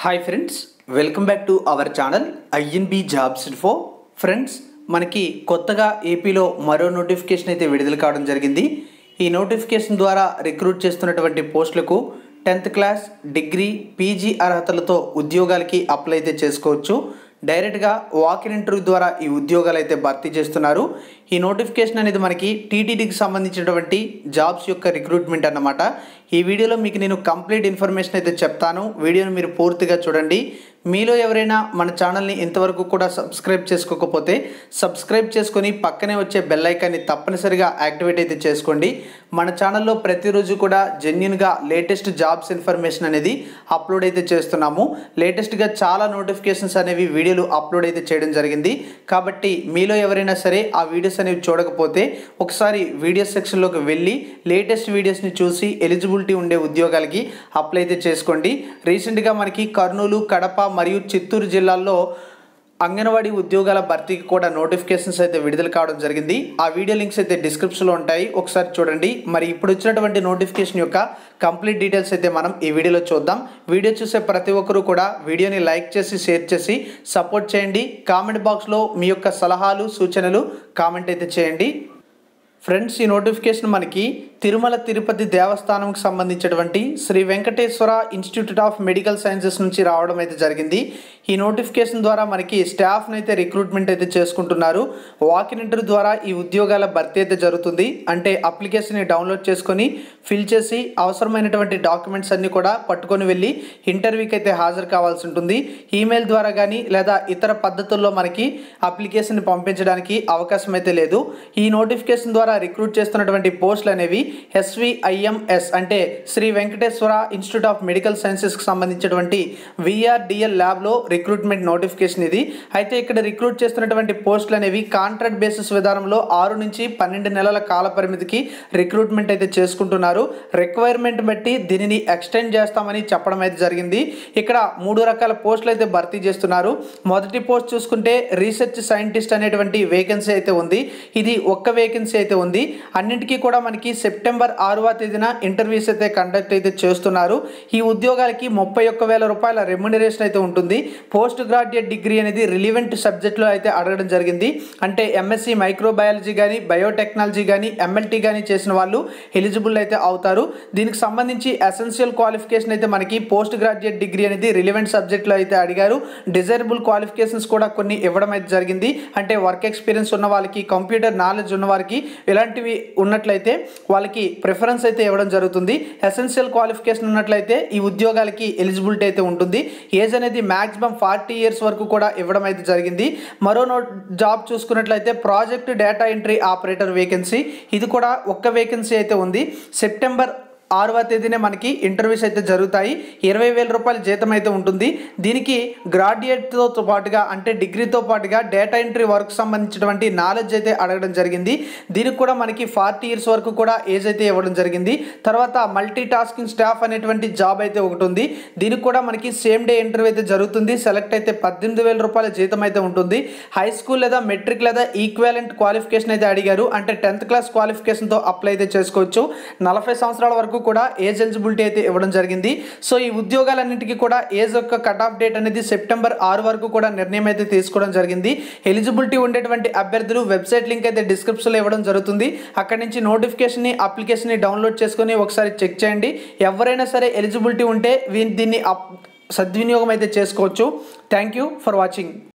hi friends welcome back to our channel INB jobs info friends మనకి కొత్తగా ఏపీలో మరో నోటిఫికేషన్ అయితే విడుదల కావడం జరిగింది ఈ నోటిఫికేషన్ ద్వారా రిక్రూట్ చేస్తున్నటువంటి పోస్టులకు టెన్త్ క్లాస్ డిగ్రీ పీజీ అర్హతలతో ఉద్యోగాలకి అప్లై అయితే చేసుకోవచ్చు డైరెక్ట్గా వాకిన్ ఇంటర్వ్యూ ద్వారా ఈ ఉద్యోగాలు అయితే భర్తీ చేస్తున్నారు ఈ నోటిఫికేషన్ అనేది మనకి టీటీడీకి సంబంధించినటువంటి జాబ్స్ యొక్క రిక్రూట్మెంట్ అన్నమాట ఈ వీడియోలో మీకు నేను కంప్లీట్ ఇన్ఫర్మేషన్ అయితే చెప్తాను వీడియోని మీరు పూర్తిగా చూడండి మీలో ఎవరైనా మన ఛానల్ని ఇంతవరకు కూడా సబ్స్క్రైబ్ చేసుకోకపోతే సబ్స్క్రైబ్ చేసుకొని పక్కనే వచ్చే బెల్ ఐకాన్ని తప్పనిసరిగా యాక్టివేట్ అయితే చేసుకోండి మన ఛానల్లో ప్రతిరోజు కూడా జెన్యున్గా లేటెస్ట్ జాబ్స్ ఇన్ఫర్మేషన్ అనేది అప్లోడ్ అయితే చేస్తున్నాము లేటెస్ట్గా చాలా నోటిఫికేషన్స్ అనేవి వీడియోలు అప్లోడ్ అయితే చేయడం జరిగింది కాబట్టి మీలో ఎవరైనా సరే ఆ వీడియోస్ అనేవి చూడకపోతే ఒకసారి వీడియో సెక్షన్లోకి వెళ్ళి లేటెస్ట్ వీడియోస్ని చూసి ఎలిజిబిలిటీ ఉండే ఉద్యోగాలకి అప్లై అయితే చేసుకోండి రీసెంట్గా మనకి కర్నూలు కడప మరియు చిత్తూరు జిల్లాల్లో అంగన్వాడీ ఉద్యోగాల భర్తీకి కూడా నోటిఫికేషన్స్ అయితే విడుదల కావడం జరిగింది ఆ వీడియో లింక్స్ అయితే డిస్క్రిప్షన్లో ఉంటాయి ఒకసారి చూడండి మరి ఇప్పుడు వచ్చినటువంటి నోటిఫికేషన్ యొక్క కంప్లీట్ డీటెయిల్స్ అయితే మనం ఈ వీడియోలో చూద్దాం వీడియో చూసే ప్రతి ఒక్కరూ కూడా వీడియోని లైక్ చేసి షేర్ చేసి సపోర్ట్ చేయండి కామెంట్ బాక్స్లో మీ యొక్క సలహాలు సూచనలు కామెంట్ అయితే చేయండి ఫ్రెండ్స్ ఈ నోటిఫికేషన్ మనకి తిరుమల తిరుపతి దేవస్థానంకి సంబంధించినటువంటి Shri Venkateswara institute of medical sciences నుంచి రావడం అయితే జరిగింది ఈ నోటిఫికేషన్ ద్వారా మనకి స్టాఫ్ని అయితే రిక్రూట్మెంట్ అయితే చేసుకుంటున్నారు వాకిన్ ఇంటర్వ్యూ ద్వారా ఈ ఉద్యోగాల భర్తీ అయితే జరుగుతుంది అంటే అప్లికేషన్ని డౌన్లోడ్ చేసుకొని ఫిల్ చేసి అవసరమైనటువంటి డాక్యుమెంట్స్ అన్నీ కూడా పట్టుకొని వెళ్ళి ఇంటర్వ్యూకి అయితే హాజరు కావాల్సి ఉంటుంది ఈమెయిల్ ద్వారా కానీ లేదా ఇతర పద్ధతుల్లో మనకి అప్లికేషన్ పంపించడానికి అవకాశం అయితే లేదు ఈ నోటిఫికేషన్ ద్వారా రిక్రూట్ చేస్తున్నటువంటి పోస్టులు అనేవి ఎస్విఐఎంఎస్ అంటే Shri Venkateswara institute of medical సైన్సెస్కి సంబంధించినటువంటి విఆర్డిఎల్ ల్యాబ్లో రిక్రూట్మెంట్ నోటిఫికేషన్ ఇది అయితే ఇక్కడ రిక్రూట్ చేస్తున్నటువంటి పోస్టులు అనేవి కాంట్రాక్ట్ బేసిస్ విధానంలో ఆరు నుంచి పన్నెండు నెలల కాల పరిమితికి రిక్రూట్మెంట్ అయితే చేసుకుంటున్నారు రిక్వైర్మెంట్ బట్టి దీనిని ఎక్స్టెండ్ చేస్తామని చెప్పడం అయితే జరిగింది ఇక్కడ మూడు రకాల పోస్టులు అయితే భర్తీ చేస్తున్నారు మొదటి పోస్ట్ చూసుకుంటే రీసెర్చ్ సైంటిస్ట్ అనేటువంటి వేకెన్సీ అయితే ఉంది ఇది ఒక్క వేకెన్సీ అయితే ఉంది అన్నింటికీ కూడా మనకి సెప్టెంబర్ ఆరవ తేదీన ఇంటర్వ్యూస్ అయితే కండక్ట్ అయితే చేస్తున్నారు ఈ ఉద్యోగాలకి ముప్పై ఒక్క వేల రూపాయల రెమ్యునరేషన్ అయితే ఉంటుంది పోస్ట్ గ్రాడ్యుయేట్ డిగ్రీ అనేది రిలివెంట్ సబ్జెక్ట్లో అయితే అడగడం జరిగింది అంటే ఎంఎస్సి మైక్రోబయాలజీ కానీ బయోటెక్నాలజీ కానీ ఎంఎల్టీ కానీ చేసిన వాళ్ళు ఎలిజిబుల్ అయితే అవుతారు దీనికి సంబంధించి ఎసెన్షియల్ క్వాలిఫికేషన్ అయితే మనకి పోస్ట్ గ్రాడ్యుయేట్ డిగ్రీ అనేది రిలివెంట్ సబ్జెక్ట్లో అయితే అడిగారు డిజైరబుల్ క్వాలిఫికేషన్స్ కూడా కొన్ని ఇవ్వడం అయితే జరిగింది అంటే వర్క్ ఎక్స్పీరియన్స్ ఉన్న వాళ్ళకి కంప్యూటర్ నాలెడ్జ్ ఉన్న వారికి ఇలాంటివి ఉన్నట్లయితే వాళ్ళకి ప్రిఫరెన్స్ అయితే ఇవ్వడం జరుగుతుంది ఎసెన్షియల్ క్వాలిఫికేషన్ ఉన్నట్లయితే ఈ ఉద్యోగాలకి ఎలిజిబిలిటీ అయితే ఉంటుంది ఏజ్ అనేది మ్యాక్సిమం ఫార్టీ ఇయర్స్ వరకు కూడా ఇవ్వడం అయితే జరిగింది మరో నో జాబ్ చూసుకున్నట్లయితే project data entry operator vacancy ఇది కూడా ఒక్క వేకెన్సీ అయితే ఉంది సెప్టెంబర్ ఆరవ తేదీనే మనకి ఇంటర్వ్యూస్ అయితే జరుగుతాయి ఇరవై వేల రూపాయల జీతం అయితే ఉంటుంది దీనికి గ్రాడ్యుయేట్తో పాటుగా అంటే డిగ్రీతో పాటుగా డేటా ఎంట్రీ వర్క్ సంబంధించినటువంటి నాలెడ్జ్ అయితే అడగడం జరిగింది దీనికి కూడా మనకి ఫార్టీ ఇయర్స్ వరకు కూడా ఏజ్ అయితే ఇవ్వడం జరిగింది తర్వాత మల్టీ టాస్కింగ్ స్టాఫ్ అనేటువంటి జాబ్ అయితే ఒకటి ఉంది దీనికి కూడా మనకి సేమ్ డే ఇంటర్వ్యూ అయితే జరుగుతుంది సెలెక్ట్ అయితే పద్దెనిమిది వేల రూపాయల జీతం అయితే ఉంటుంది హై స్కూల్ లేదా మెట్రిక్ లేదా ఈక్వాలెంట్ క్వాలిఫికేషన్ అయితే అడిగారు అంటే టెన్త్ క్లాస్ క్వాలిఫికేషన్తో అప్లై అయితే చేసుకోవచ్చు నలభై సంవత్సరాల వరకు కూడా ఏజ్ ఎలిజిబిలిటీ అయితే ఇవ్వడం జరిగింది సో ఈ ఉద్యోగాలన్నింటికి కూడా ఏజ్ యొక్క కట్ ఆఫ్ డేట్ అనేది సెప్టెంబర్ ఆరు వరకు కూడా నిర్ణయం అయితే తీసుకోవడం జరిగింది ఎలిజిబిలిటీ ఉండేటువంటి అభ్యర్థులు వెబ్సైట్ లింక్ అయితే డిస్క్రిప్షన్లో ఇవ్వడం జరుగుతుంది అక్కడ నుంచి నోటిఫికేషన్ని అప్లికేషన్ని డౌన్లోడ్ చేసుకొని ఒకసారి చెక్ చేయండి ఎవరైనా సరే ఎలిజిబిలిటీ ఉంటే దీన్ని సద్వినియోగం అయితే చేసుకోవచ్చు థ్యాంక్ యూ ఫర్ వాచింగ్